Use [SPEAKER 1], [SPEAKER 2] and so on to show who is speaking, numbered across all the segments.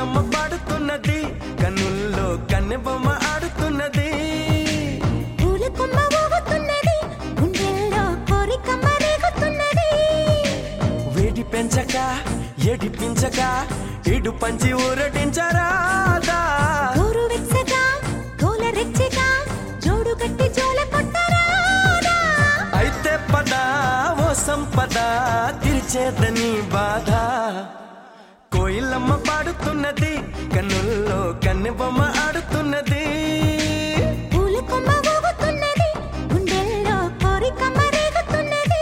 [SPEAKER 1] కోయిలమ్మ పాడుతున్నది కన్నుల్లో కన్నెబొమ్మ ఆడుతున్నది
[SPEAKER 2] పూల కొమ్మ ఊగుతున్నది గుండెల్లో కోరిక మరేగుతున్నది
[SPEAKER 1] వేడి పెంచక ఏడిపించక ఇడు పంచి ఊరటించరాదా
[SPEAKER 2] గోరు వెచ్చగా గోల రెచ్చగా జోడు కట్టి జోల కొట్టరాదా
[SPEAKER 1] అయితే పద ఓ సంపద తీర్చేదని బాధ కోయిలమ్మ పాడుతున్నది కన్నుల్లో కన్నెబొమ్మ ఆడుతున్నది
[SPEAKER 2] పూల కొమ్మ ఊగుతున్నది గుండెల్లో కోరిక మరేగుతున్నది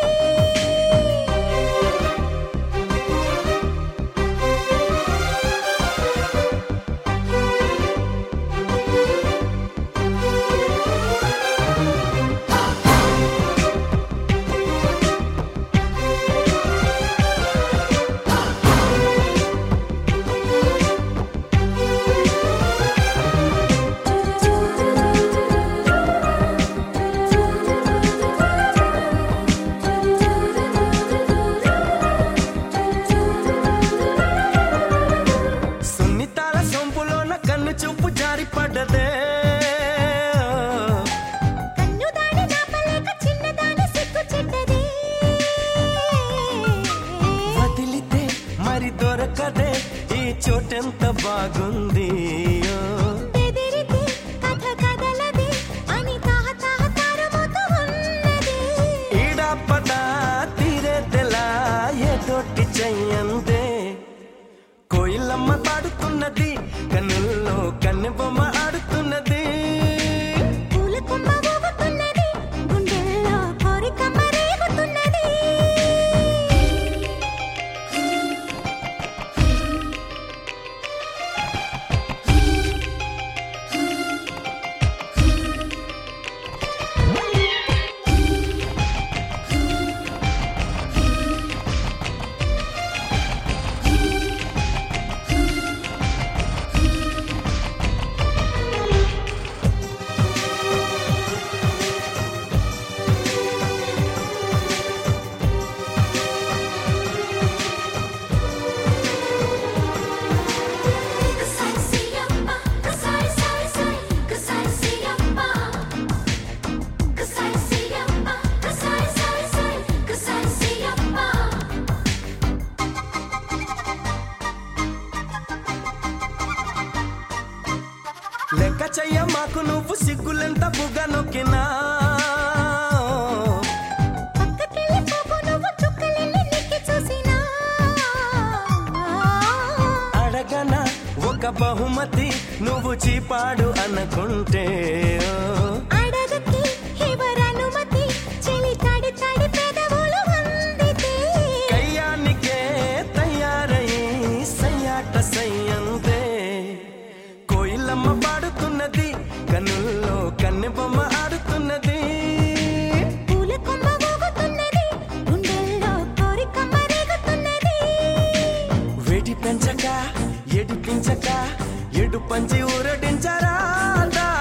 [SPEAKER 1] సున్నితాల సొంపులోన కన్ను చూపు జారి పడ్డదే
[SPEAKER 2] కన్నుదాని నాపలేక చిన్నదాని సిగ్గు చెడ్డది
[SPEAKER 1] వదిలితే మరి దొరకదే ఈ చోటెంత బాగుంది ఓ.
[SPEAKER 2] బెదిరితే కథ కదలది అని తాహ తాహ తారమోతూ ఉన్నది
[SPEAKER 1] ఈడా పద తీరేదెలా ఏదోటి చెయ్యందే కోయిలమ్మ పాడుతున్నది కన్నుల్లో కన్నెబొమ్మ ఆడుతున్నది
[SPEAKER 2] పూల కొమ్మ ఊగుతున్నది గుండెల్లో కోరిక మరేగుతున్నది
[SPEAKER 1] లెక్క చెయ్య మాకు నువ్వు సిగ్గులెంత బుగ్గ నొక్కినా
[SPEAKER 2] పక్కకెళ్ళి పోకు నువ్వు చుక్కలెళ్ళి నిక్కి చూసినా
[SPEAKER 1] అడగన ఒక బహుమతి నువ్వు చీపాడు అనుకుంటే ఓ.
[SPEAKER 2] అడగకి ఎవరనుమతి చెలి తడి తడి పెదవులు వందితే
[SPEAKER 1] కయ్యానికే తయారై సయ్యాట సయ్యందే కోయిలమ్మ పాడుతున్నది కన్నుల్లో కన్నెబొమ్మ ఆడుతున్నది
[SPEAKER 2] పూల కొమ్మ ఊగుతున్నది గుండెల్లో కోరిక మరేగుతున్నది
[SPEAKER 1] వేడి పెంచక ఎడిపించక ఎడు పంచి ఊరడించరాదా